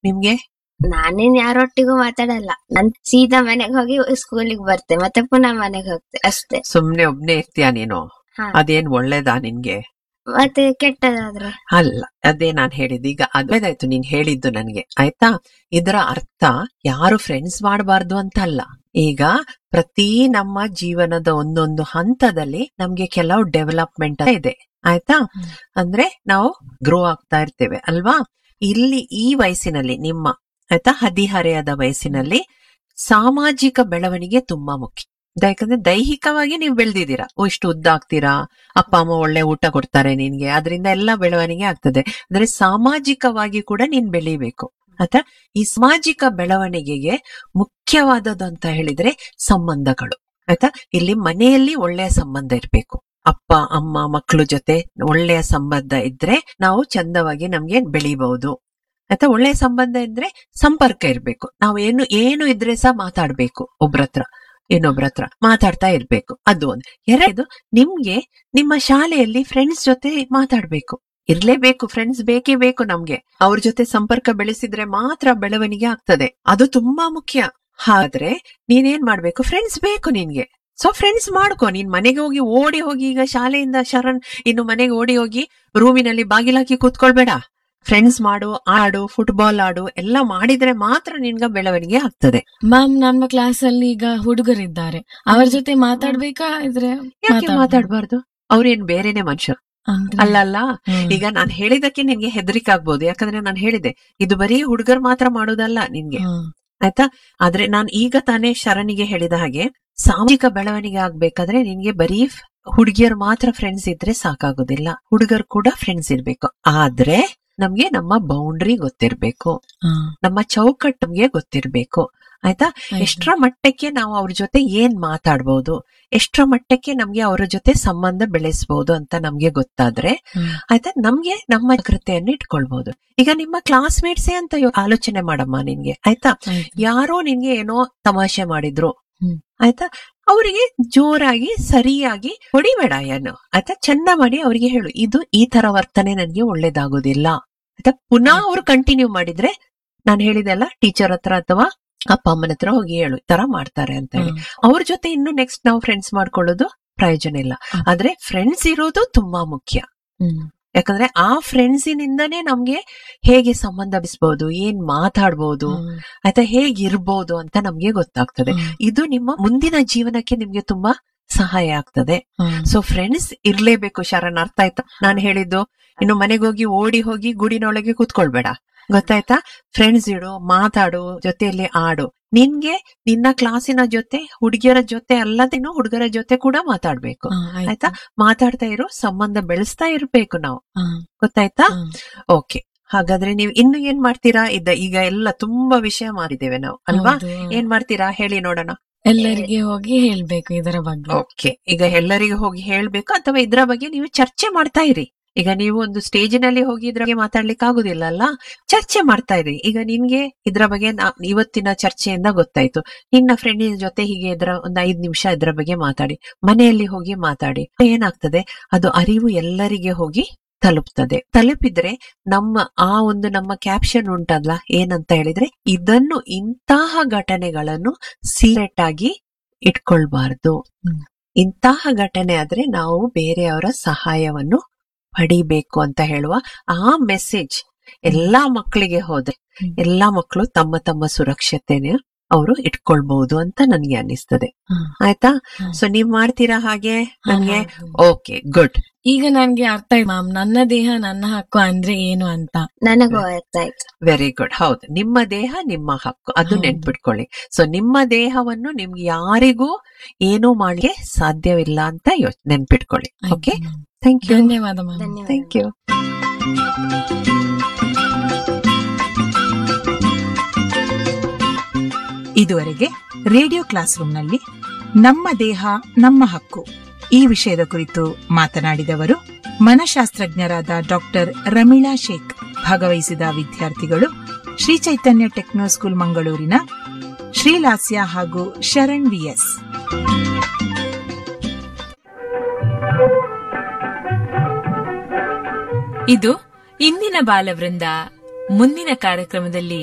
ನಿಮ್ಗೆ ನಾನೇನ್ ಯಾರೊಟ್ಟಿಗೂ ಮಾತಾಡಲ್ಲ ನಾನ್ ಸೀದಾ ಮನೆಗ್ ಹೋಗಿ ಸ್ಕೂಲಿಗೆ ಬರ್ತೆ ಮತ್ತೆ ಪುನಃ ಮನೆಗ್ ಹೋಗ್ತೆ ಅಷ್ಟೇ ಸುಮ್ನೆ ಒಬ್ನೇ ಇರ್ತೀಯ ನೀನು ಹಾ. ಅದೇನ್ ಒಳ್ಳೇದಾ ನಿನ್ಗೆ ಮತ್ತೆ ಕೆಟ್ಟದಾದ್ರೆ ಅಲ್ಲ ಅದೇ ನಾನ್ ಹೇಳಿದ್ದು ಈಗ ಅದೇದಾಯ್ತು ನೀನ್ ಹೇಳಿದ್ದು ನನ್ಗೆ ಆಯ್ತಾ ಇದರ ಅರ್ಥ ಯಾರು ಫ್ರೆಂಡ್ಸ್ ಮಾಡಬಾರ್ದು ಅಂತ ಅಲ್ಲ ಈಗ ಪ್ರತಿ ನಮ್ಮ ಜೀವನದ ಒಂದೊಂದು ಹಂತದಲ್ಲಿ ನಮ್ಗೆ ಕೆಲವು ಡೆವಲಪ್ಮೆಂಟ್ ಇದೆ ಆಯ್ತಾ ಹ್ಮ್. ಅಂದ್ರೆ ನಾವು ಗ್ರೋ ಆಗ್ತಾ ಇರ್ತೇವೆ ಅಲ್ವಾ ಇಲ್ಲಿ ಈ ವಯಸ್ಸಿನಲ್ಲಿ ನಿಮ್ಮ ಆಯ್ತಾ ಹದಿಹರೆಯದ ವಯಸ್ಸಿನಲ್ಲಿ ಸಾಮಾಜಿಕ ಬೆಳವಣಿಗೆ ತುಂಬಾ ಮುಖ್ಯ ಯಾಕಂದ್ರೆ ದೈಹಿಕವಾಗಿ ನೀವು ಬೆಳೆದಿದ್ದೀರಾ ಓ ಇಷ್ಟು ಉದ್ದ ಆಗ್ತೀರಾ ಅಪ್ಪ ಅಮ್ಮ ಒಳ್ಳೆ ಊಟ ಕೊಡ್ತಾರೆ ನಿನ್ಗೆ ಅದರಿಂದ ಎಲ್ಲ ಬೆಳವಣಿಗೆ ಆಗ್ತದೆ ಅಂದ್ರೆ ಸಾಮಾಜಿಕವಾಗಿ ಕೂಡ ನೀನ್ ಬೆಳಿಬೇಕು ಆಯ್ತಾ ಈ ಸಾಮಾಜಿಕ ಬೆಳವಣಿಗೆಗೆ ಮುಖ್ಯವಾದದ್ದು ಅಂತ ಹೇಳಿದ್ರೆ ಸಂಬಂಧಗಳು ಆಯ್ತಾ ಇಲ್ಲಿ ಮನೆಯಲ್ಲಿ ಒಳ್ಳೆಯ ಸಂಬಂಧ ಇರ್ಬೇಕು ಅಪ್ಪ ಅಮ್ಮ ಮಕ್ಕಳ ಜೊತೆ ಒಳ್ಳೆಯ ಸಂಬಂಧ ಇದ್ರೆ ನಾವು ಚಂದವಾಗಿ ನಮ್ಗೆ ಬೆಳಿಬಹುದು ಆಯ್ತಾ ಒಳ್ಳೆಯ ಸಂಬಂಧ ಇದ್ರೆ ಸಂಪರ್ಕ ಇರ್ಬೇಕು ನಾವು ಏನು ಏನು ಇದ್ರೆ ಸಹ ಮಾತಾಡ್ಬೇಕು ಒಬ್ರತ್ರ ಇನ್ನೊಬ್ರ ಹತ್ರ ಮಾತಾಡ್ತಾ ಇರ್ಬೇಕು ಅದು ಒಂದು ಎರಡು ನಿಮ್ಗೆ ನಿಮ್ಮ ಶಾಲೆಯಲ್ಲಿ ಫ್ರೆಂಡ್ಸ್ ಜೊತೆ ಮಾತಾಡ್ಬೇಕು ಇರ್ಲೇಬೇಕು ಫ್ರೆಂಡ್ಸ್ ಬೇಕೇ ಬೇಕು ನಮ್ಗೆ ಅವ್ರ ಜೊತೆ ಸಂಪರ್ಕ ಬೆಳೆಸಿದ್ರೆ ಮಾತ್ರ ಬೆಳವಣಿಗೆ ಆಗ್ತದೆ ಅದು ತುಂಬಾ ಮುಖ್ಯ ಆದ್ರೆ ನೀನೇನ್ ಮಾಡ್ಬೇಕು ಫ್ರೆಂಡ್ಸ್ ಬೇಕು ನಿನ್ಗೆ ಸೊ ಫ್ರೆಂಡ್ಸ್ ಮಾಡ್ಕೊ ನೀನ್ ಮನೆಗೆ ಹೋಗಿ ಓಡಿ ಹೋಗಿ ಈಗ ಶಾಲೆಯಿಂದ ಶರಣ್ ಇನ್ನು ಮನೆಗೆ ಓಡಿ ಹೋಗಿ ರೂಮಿನಲ್ಲಿ ಬಾಗಿಲಾಕಿ ಕೂತ್ಕೊಳ್ಬೇಡ ಫ್ರೆಂಡ್ಸ್ ಮಾಡು ಆಡು ಫುಟ್ಬಾಲ್ ಆಡು ಎಲ್ಲ ಮಾಡಿದ್ರೆ ಮಾತ್ರ ನಿನ್ಗ ಬೆಳವಣಿಗೆ ಆಗ್ತದೆ ಮ್ಯಾಮ್ ನಮ್ಮ ಕ್ಲಾಸ್ ಅಲ್ಲಿ ಈಗ ಹುಡುಗರಿದ್ದಾರೆ ಅವ್ರ ಜೊತೆ ಮಾತಾಡ್ಬೇಕಾ ಇದ್ರೆ ಯಾಕೆ ಮಾತಾಡ್ಬೋದು. ಮಾತಾಡ್ಬಾರ್ದು ಅವ್ರೇನ್ ಬೇರೆನೆ ಮನುಷ್ಯರು ಅಂದ್ರೆ- ಅಲ್ಲ ಅಲ್ಲ ಹ್ಮ್. ಈಗ ನಾನ್ ಹೇಳಿದಕ್ಕೆ ನಿನ್ಗೆ ಹೆದರಿಕೆ ಆಗ್ಬೋದು ಯಾಕಂದ್ರೆ ನಾನು ಹೇಳಿದೆ ಇದು ಬರೀ ಹುಡುಗರು ಮಾತ್ರ ಮಾಡೋದಲ್ಲ ನಿನ್ಗೆ ಹ್ಮ್. ಆಯ್ತಾ ಆದ್ರೆ ನಾನು ಈಗ ತಾನೇ ಶರಣಿಗೆ ಹೇಳಿದ ಹಾಗೆ ಸಾಮಾಜಿಕ ಬೆಳವಣಿಗೆ ಆಗ್ಬೇಕಾದ್ರೆ ನಿನ್ಗೆ ಬರೀ ಹುಡುಗಿಯರು ಮಾತ್ರ ಫ್ರೆಂಡ್ಸ್ ಇದ್ರೆ ಸಾಕಾಗೋದಿಲ್ಲ ಹುಡುಗರು ಕೂಡ ಫ್ರೆಂಡ್ಸ್ ಇರ್ಬೇಕು ಆದ್ರೆ ನಮ್ಗೆ ನಮ್ಮ ಬೌಂಡ್ರಿ ಗೊತ್ತಿರ್ಬೇಕು ಹ್ಮ್. ನಮ್ಮ ಚೌಕಟ್ಟು ನಮ್ಗೆ ಗೊತ್ತಿರ್ಬೇಕು ಆಯ್ತಾ ಆಯ್ತು. ಎಷ್ಟರ ಮಟ್ಟಕ್ಕೆ ನಾವು ಅವ್ರ ಜೊತೆ ಏನ್ ಮಾತಾಡ್ಬೋದು ಎಷ್ಟರ ಮಟ್ಟಕ್ಕೆ ನಮ್ಗೆ ಅವರ ಜೊತೆ ಸಂಬಂಧ ಬೆಳೆಸಬಹುದು ಅಂತ ನಮ್ಗೆ ಗೊತ್ತಾದ್ರೆ ಹ್ಮ್. ಆಯ್ತಾ ನಮ್ಗೆ ನಮ್ಮ ಜಾಗ್ರತೆಯನ್ನು ಇಟ್ಕೊಳ್ಬಹುದು ಈಗ ನಿಮ್ಮ ಕ್ಲಾಸ್ಮೇಟ್ಸೇ ಅಂತ ಯೋ- ಆಲೋಚನೆ ಮಾಡಮ್ಮ ನಿನ್ಗೆ ಆಯ್ತಾ ಆಯ್ತು. ಯಾರೋ ನಿನ್ಗೆ ಏನೋ ತಮಾಷೆ ಮಾಡಿದ್ರು ಹ್ಮ್. ಆಯ್ತಾ ಅವರಿಗೆ ಜೋರಾಗಿ ಸರಿಯಾಗಿ ಹೊಡಿಬೇಡ ಏನು ಆಯ್ತಾ ಚಂದ ಮಾಡಿ ಅವರಿಗೆ ಹೇಳು ಇದು ಈ ತರ ವರ್ತನೆ ನನ್ಗೆ ಒಳ್ಳೇದಾಗೋದಿಲ್ಲ ಆಯ್ತಾ ಪುನಃ ಅವ್ರು ಕಂಟಿನ್ಯೂ ಮಾಡಿದ್ರೆ ನಾನು ಹೇಳಿದೆಲ್ಲ ಟೀಚರ್ ಹತ್ರ ಅಥವಾ ಅಪ್ಪ ಅಮ್ಮನ ಹತ್ರ ಹೋಗಿ ಹೇಳು ಈ ತರ ಮಾಡ್ತಾರೆ ಅಂತ ಹೇಳಿ ಹ್ಮ್. ಅವ್ರ ಜೊತೆ ಇನ್ನು ನೆಕ್ಸ್ಟ್ ನಾವು ಫ್ರೆಂಡ್ಸ್ ಮಾಡ್ಕೊಳ್ಳೋದು ಪ್ರಯೋಜನ ಇಲ್ಲ ಹ್ಮ್. ಆದ್ರೆ ಫ್ರೆಂಡ್ಸ್ ಇರೋದು ತುಂಬಾ ಮುಖ್ಯ ಹ್ಮ್. ಯಾಕಂದ್ರೆ ಆ ಫ್ರೆಂಡ್ಸಿನಿಂದನೇ ನಮ್ಗೆ ಹೇಗೆ ಸಂಬಂಧ ಬೆಳೆಸಬಹುದು ಏನ್ ಮಾತಾಡ್ಬೋದು ಹ್ಮ್. ಆಯ್ತಾ ಹೇಗಿರ್ಬೋದು ಅಂತ ನಮ್ಗೆ ಗೊತ್ತಾಗ್ತದೆ ಹ್ಮ್. ಇದು ನಿಮ್ಮ ಮುಂದಿನ ಜೀವನಕ್ಕೆ ನಿಮ್ಗೆ ತುಂಬಾ ಸಹಾಯ ಆಗ್ತದೆ ಹ್ಮ್. ಸೊ ಫ್ರೆಂಡ್ಸ್ ಇರ್ಲೇಬೇಕು ಶರಣ್ ಅರ್ಥ ಆಯ್ತಾ ನಾನು ಹೇಳಿದ್ದು ಇನ್ನು ಮನೆಗೆ ಹೋಗಿ ಓಡಿ ಹೋಗಿ ಗುಡಿನೊಳಗೆ ಕೂತ್ಕೊಳ್ಬೇಡ ಗೊತ್ತಾಯ್ತಾ ಫ್ರೆಂಡ್ಸ್ ಇಡು ಮಾತಾಡು ಜೊತೆಯಲ್ಲಿ ಆಡು ನಿನ್ಗೆ ನಿನ್ನ ಕ್ಲಾಸಿನ ಜೊತೆ ಹುಡುಗಿಯರ ಜೊತೆ ಅಲ್ಲದೇನು ಹುಡುಗರ ಜೊತೆ ಕೂಡ ಮಾತಾಡ್ಬೇಕು ಹ್ಮ್. ಆಯ್ತು. ಆಯ್ತಾ ಮಾತಾಡ್ತಾ ಇರೋ ಸಂಬಂಧ ಬೆಳೆಸ್ತಾ ಇರ್ಬೇಕು ನಾವು ಹ್ಮ್. ಗೊತ್ತಾಯ್ತಾ ಹ್ಮ್. ಓಕೆ ಹಾಗಾದ್ರೆ ನೀವು ಇನ್ನು ಏನ್ ಮಾಡ್ತೀರಾ ಇದ್ದ ಈಗ ಎಲ್ಲ ತುಂಬಾ ವಿಷಯ ಮಾಡಿದ್ದೇವೆ ನಾವು ಅಲ್ವಾ ಹೌದು. ಏನ್ ಮಾಡ್ತೀರಾ ಹೇಳಿ ನೋಡೋಣ ಎಲ್ಲರಿಗೆ ಹೋಗಿ ಹೇಳ್ಬೇಕು ಇದರ ಬಗ್ಗೆ ಓಕೆ ಈಗ ಎಲ್ಲರಿಗೂ ಹೋಗಿ ಹೇಳ್ಬೇಕು ಅಥವಾ ಇದ್ರ ಬಗ್ಗೆ ನೀವು ಚರ್ಚೆ ಮಾಡ್ತಾ ಇರಿ ಈಗ ನೀವು ಒಂದು ಸ್ಟೇಜಿನಲ್ಲಿ ಹೋಗಿ ಇದ್ರ ಬಗ್ಗೆ ಮಾತಾಡ್ಲಿಕ್ಕೆ ಆಗುದಿಲ್ಲ ಅಲ್ಲ ಚರ್ಚೆ ಮಾಡ್ತಾ ಇರಿ ಈಗ ನಿನ್ಗೆ ಇದ್ರ ಬಗ್ಗೆ ನಾ- ಇವತ್ತಿನ ಚರ್ಚೆಯಿಂದ ಗೊತ್ತಾಯ್ತು ನಿನ್ನ ಫ್ರೆಂಡಿನ ಜೊತೆ ಹೀಗೆ ಇದ್ರ ಒಂದ್ ಐದ್ ನಿಮಿಷ ಇದ್ರ ಬಗ್ಗೆ ಮಾತಾಡಿ ಮನೆಯಲ್ಲಿ ಹೋಗಿ ಮಾತಾಡಿ ಏನಾಗ್ತದೆ ಅದು ಅರಿವು ಎಲ್ಲರಿಗೆ ಹೋಗಿ ತಲುಪ್ತದೆ ತಲುಪಿದ್ರೆ ನಮ್ಮ ಆ ಒಂದು ನಮ್ಮ ಕ್ಯಾಪ್ಷನ್ ಉಂಟಲ್ಲ ಏನಂತ ಹೇಳಿದ್ರೆ ಇದನ್ನು ಇಂತಹ ಘಟನೆಗಳನ್ನು ಸೀಕ್ರೆಟ್ ಆಗಿ ಇಟ್ಕೊಳ್ಬಾರ್ದು ಹ್ಮ್. ಇಂತಹ ಘಟನೆ ಆದ್ರೆ ನಾವು ಬೇರೆಯವರ ಸಹಾಯವನ್ನು ಪಡಿಬೇಕು ಅಂತ ಹೇಳುವ ಆ ಮೆಸೇಜ್ ಎಲ್ಲಾ ಮಕ್ಕಳಿಗೆ ಹೋದ್ರೆ ಹ್ಮ್. ಎಲ್ಲಾ ಮಕ್ಕಳು ತಮ್ಮ ತಮ್ಮ ಸುರಕ್ಷತೆನ ಅವರು ಇಟ್ಕೊಳ್ಬಹುದು ಅಂತ ನನ್ಗೆ ಅನಿಸ್ತದೆ ಹ್ಮ್. ಆಯ್ತಾ ಹ್ಮ್. ಸೊ ನೀವ್ ಮಾಡ್ತೀರಾ ಹಾಗೆ ನನ್ಗೆ ಹೌದು. ಓಕೆ ಗುಡ್ ಈಗ ನನ್ಗೆ ಅರ್ಥ ಆಯ್ತು ಮ್ಯಾಮ್ ನನ್ನ ದೇಹ ನನ್ನ ಹಕ್ಕು ಅಂದ್ರೆ ಏನು ಅಂತ ನನಗೂ ಅರ್ಥ ಆಯ್ತು ವೆರಿ ಗುಡ್ ಹೌದು ನಿಮ್ಮ ದೇಹ ನಿಮ್ಮ ಹಕ್ಕು ಅದು ಹೌದು. ನೆನ್ಪಿಟ್ಕೊಳ್ಳಿ ಸೊ ನಿಮ್ಮ ದೇಹವನ್ನು ನಿಮ್ಗೆ ಯಾರಿಗೂ ಏನೂ ಮಾಡ್ಲಿಕ್ಕೆ ಸಾಧ್ಯವಿಲ್ಲ ಅಂತ ಯೋಚ್ ನೆನ್ಪಿಟ್ಕೊಳ್ಳಿ ಆಯ್ತು ಓಕೆ ma'am. ಥ್ಯಾಂಕ್ ಯು ಧನ್ಯವಾದ ಮ್ಯಾಮ್ ಧನ್ಯವಾದ ಥ್ಯಾಂಕ್ ಯು ಇದುವರೆಗೆ ರೇಡಿಯೋ ಕ್ಲಾಸ್ ರೂಮ್ನಲ್ಲಿ ನಮ್ಮ ದೇಹ ನಮ್ಮ ಹಕ್ಕು ಈ ವಿಷಯದ ಕುರಿತು ಮಾತನಾಡಿದವರು ಮನಶಾಸ್ತ್ರಜ್ಞರಾದ ಡಾಕ್ಟರ್ ರಮೀಳಾ ಶೇಖ್ ಭಾಗವಹಿಸಿದ ವಿದ್ಯಾರ್ಥಿಗಳು ಶ್ರೀ ಚೈತನ್ಯ ಟೆಕ್ನೋ ಸ್ಕೂಲ್ ಮಂಗಳೂರಿನ ಶ್ರೀಲಾಸ್ಯ ಹಾಗೂ ಶರಣ್ ವಿಎಸ್ ಇದು ಇಂದಿನ ಬಾಲವೃಂದ ಮುಂದಿನ ಕಾರ್ಯಕ್ರಮದಲ್ಲಿ